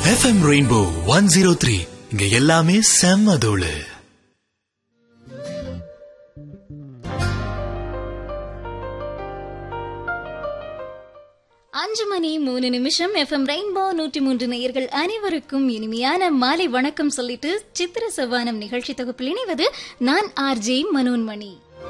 FM rainbow one zero three இங்க எல்லாமே செம்ம தோளு அஞ்சு மணி மூணு நிமிஷம் எஃப்எம் ரெயின்போ நூற்றி மூன்று நேயர்கள் அனைவருக்கும் இனிமையான மாலை வணக்கம் சொல்லிட்டு சித்திர செவ்வானம் நிகழ்ச்சி தொகுப்பில் இணைவது நான் ஆர்ஜே மனோன்மணி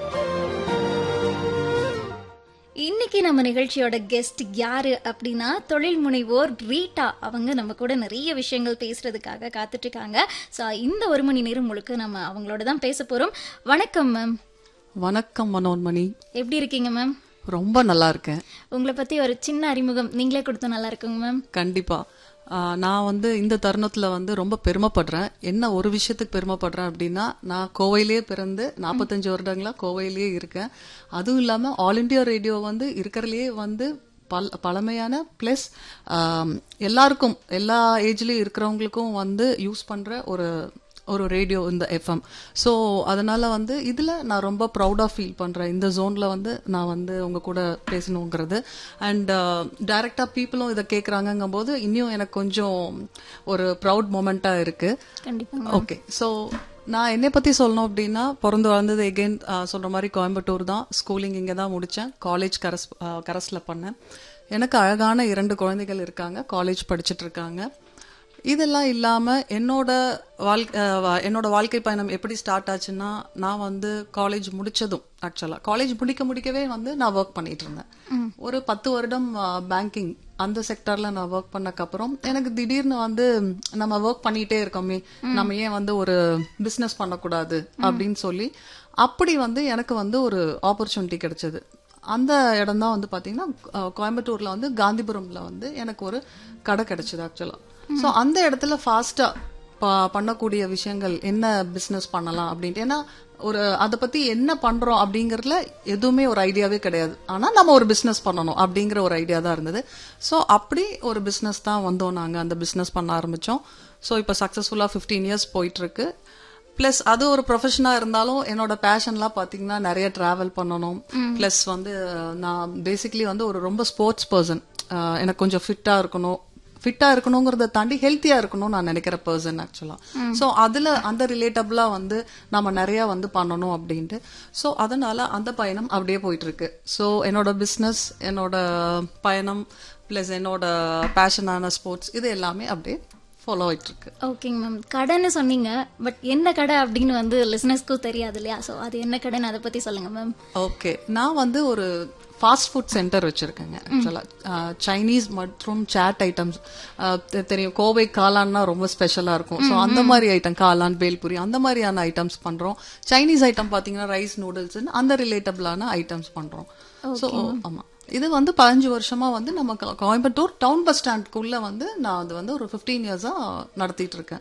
இன்னைக்கு நம்ம நிகழ்ச்சியோட கெஸ்ட் யாரு அப்படின்னா தொழில் முனைவோர் ரீட்டா அவங்க நம்ம கூட நிறைய விஷயங்கள் பேசுறதுக்காக காத்துட்டு இருக்காங்க ஸோ இந்த ஒரு மணி நேரம் முழுக்க நம்ம அவங்களோட தான் பேச போறோம் வணக்கம் மேம் வணக்கம் மனோன்மணி எப்படி இருக்கீங்க மேம் ரொம்ப நல்லா இருக்கேன் உங்களை பத்தி ஒரு சின்ன அறிமுகம் நீங்களே கொடுத்தா நல்லா இருக்குங்க மேம் கண்டிப்பா ஆஹ் நான் வந்து இந்த தருணத்துல வந்து ரொம்ப பெருமைப்படுறேன் என்ன ஒரு விஷயத்துக்கு பெருமைப்படுறேன் அப்படின்னா நான் கோவையிலேயே பிறந்து நாற்பத்தஞ்சு வருடங்களா கோவையிலேயே இருக்கேன் அதுவும் இல்லாம ஆல் இண்டியா ரேடியோ வந்து இருக்கிறதுலயே வந்து பல் பழமையான பிளஸ் எல்லாருக்கும் எல்லா ஏஜ்லயும் இருக்கிறவங்களுக்கும் வந்து யூஸ் பண்ற ஒரு ஒரு ரேடியோ இந்த எஃப்எம் ஸோ அதனால வந்து இதுல நான் ரொம்ப ப்ரௌடா ஃபீல் பண்றேன் இந்த ஜோன்ல வந்து நான் வந்து உங்க கூட பேசணுங்கிறது அண்ட் டைரக்டா பீப்புளும் இதை கேட்குறாங்கங்கும் போது இன்னும் எனக்கு கொஞ்சம் ஒரு ப்ரௌட் மூமெண்டா இருக்கு கண்டிப்பா ஓகே ஸோ நான் என்னை பத்தி சொல்லணும் அப்படின்னா பிறந்து வளர்ந்தது எகெயின் சொல்ற மாதிரி கோயம்புத்தூர் தான் ஸ்கூலிங் இங்கே தான் முடித்தேன் காலேஜ் கரஸ் கரஸ்ல பண்ணேன் எனக்கு அழகான இரண்டு குழந்தைகள் இருக்காங்க காலேஜ் படிச்சுட்டு இருக்காங்க இதெல்லாம் இல்லாம என்னோட வாழ்க்கை என்னோட வாழ்க்கை பயணம் எப்படி ஸ்டார்ட் ஆச்சுன்னா நான் வந்து காலேஜ் முடிச்சதும் ஆக்சுவலா காலேஜ் முடிக்க முடிக்கவே வந்து நான் ஒர்க் பண்ணிட்டு இருந்தேன் ஒரு பத்து வருடம் பேங்கிங் அந்த செக்டர்ல நான் ஒர்க் பண்ணக்கப்புறம் எனக்கு திடீர்னு வந்து நம்ம ஒர்க் பண்ணிட்டே இருக்கோமே நம்ம ஏன் வந்து ஒரு பிசினஸ் பண்ணக்கூடாது அப்படின்னு சொல்லி அப்படி வந்து எனக்கு வந்து ஒரு ஆப்பர்ச்சுனிட்டி கிடைச்சது அந்த இடம் தான் வந்து பாத்தீங்கன்னா அஹ், கோயம்புத்தூர்ல வந்து காந்திபுரம்ல வந்து எனக்கு ஒரு கடை கிடைச்சது ஆக்சுவலா சோ அந்த இடத்துல ஃபாஸ்டா பண்ணக்கூடிய விஷயங்கள் என்ன பிசினஸ் பண்ணலாம் அப்படின்ட்டு ஏன்னா ஒரு அதை பத்தி என்ன பண்றோம் அப்படிங்கறதுல எதுவுமே ஒரு ஐடியாவே கிடையாது ஆனா நம்ம ஒரு பிசினஸ் பண்ணணும் அப்படிங்கிற ஒரு ஐடியா தான் இருந்தது சோ அப்படி ஒரு பிசினஸ் தான் வந்தோம் நாங்க அந்த பிசினஸ் பண்ண ஆரம்பிச்சோம் சோ இப்போ சக்சஸ்ஃபுல்லா 15 இயர்ஸ் போயிட்டு இருக்கு பிளஸ் அது ஒரு ப்ரொஃபஷனா இருந்தாலும் என்னோட பேஷன்லாம் பாத்தீங்கன்னா நிறைய டிராவல் பண்ணணும் பிளஸ் வந்து நான் பேசிக்கலி வந்து ஒரு ரொம்ப ஸ்போர்ட்ஸ் பர்சன் எனக்கு கொஞ்சம் ஃபிட்டா இருக்கணும் ஃபிட்டா இருக்கணுங்கிறத தாண்டி ஹெல்த்தியா இருக்கணும்னு நான் நினைக்கிற பர்சன் ஆக்சுவலா சோ அதுல அந்த ரிலேட்டபிளா வந்து நம்ம நிறைய வந்து பண்ணணும் அப்படின்ட்டு சோ அதனால அந்த பயணம் அப்படியே போயிட்டு இருக்கு சோ என்னோட பிசினஸ் என்னோட பயணம் பிளஸ் என்னோட பேஷனான ஸ்போர்ட்ஸ் இது எல்லாமே அப்படியே ஃபாலோ ஆயிட்டு இருக்கு ஓகேங்க மேம் கடைன்னு சொன்னீங்க பட் என்ன கடை அப்படின்னு வந்து லிசனர்ஸ்க்கும் தெரியாது இல்லையா ஸோ அது என்ன கடைன்னு அதை பத்தி சொல்லுங்க மேம் ஓகே நான் வந்து ஒரு ஃபாஸ்ட் ஃபுட் சென்டர் வச்சிருக்கேங்க ஆக்சுவலா சைனீஸ் மற்றும் சாட் ஐட்டம்ஸ் தெரியும் கோவை காளான்னா ரொம்ப ஸ்பெஷலா இருக்கும் ஸோ அந்த மாதிரி ஐட்டம் காளான் பேல்புரி அந்த மாதிரியான ஐட்டம்ஸ் பண்றோம் சைனீஸ் ஐட்டம் பாத்தீங்கன்னா ரைஸ் நூடுல்ஸ் அந்த ரிலேட்டபிளான ஐட்டம்ஸ் பண்றோம் ஸோ ஆமா இது வந்து பதினஞ்சு வருஷமா வந்து நம்ம கோ- கோயம்புத்தூர் டவுன் பஸ் ஸ்டாண்ட்குள்ள வந்து நான் அது வந்து ஒரு 15 இயர்ஸா நடத்திட்டு இருக்கேன்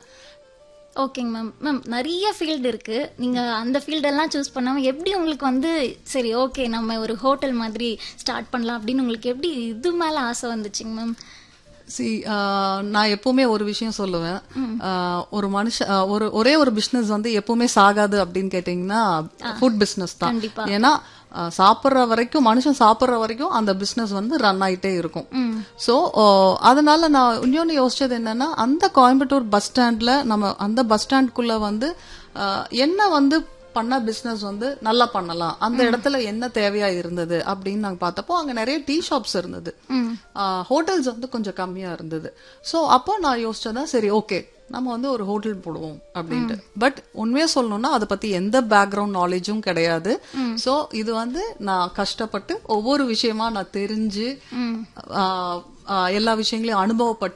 ஓகேங்க மேம் மேம் நிறைய ஃபீல்டு இருக்கு நீங்க அந்த ஃபீல்டெல்லாம் சூஸ் பண்ணாம எப்படி உங்களுக்கு வந்து சரி ஓகே நம்ம ஒரு ஹோட்டல் மாதிரி ஸ்டார்ட் பண்ணலாம் அப்படின்னு உங்களுக்கு எப்படி இது மேல ஆசை வந்துச்சுங்க மேம் சி நான் எப்பவுமே ஒரு விஷயம் சொல்லுவேன் ஆஹ், ஒரு மனுஷ ஆஹ், ஒரு ஒரே ஒரு பிசினஸ் வந்து எப்பவுமே சாகாது அப்படின்னு கேட்டீங்கன்னா ஃபுட் பிசினஸ் தான் கண்டிப்பா. ஏன்னா ஆஹ், சாப்பிடுற வரைக்கும் மனுஷன் சாப்பிடுற வரைக்கும் அந்த பிசினஸ் வந்து ரன் ஆயிட்டே இருக்கும் சோ அதனால நான் இன்னொன்னு யோசிச்சது என்னன்னா அந்த கோயம்புத்தூர் பஸ் ஸ்டாண்ட்ல நம்ம அந்த பஸ் ஸ்டாண்ட்குள்ள வந்து ஆஹ், என்ன வந்து பண்ண பிசினஸ் வந்து நல்லா பண்ணலாம் அந்த இடத்துல என்ன தேவையா இருந்தது அப்படின்னு நாங்க பார்த்தப்போ அங்க நிறைய டீ ஷாப்ஸ் இருந்தது ஹோட்டல்ஸ் வந்து கொஞ்சம் கம்மியா இருந்தது சோ அப்போ நான் யோசிச்சதா சரி ஓகே நம்ம வந்து ஒரு ஹோட்டல் போடுவோம் அப்படின்ட்டு பட் உண்மையா சொல்லணும்னா அதை பத்தி எந்த பேக்ரவுண்ட் நாலேஜும் கிடையாது சோ இது வந்து நான் கஷ்டப்பட்டு ஒவ்வொரு விஷயமா நான் தெரிஞ்சு ஆஹ், ஆஹ், எல்லா விஷயங்களையும் அனுபவப்பட்டு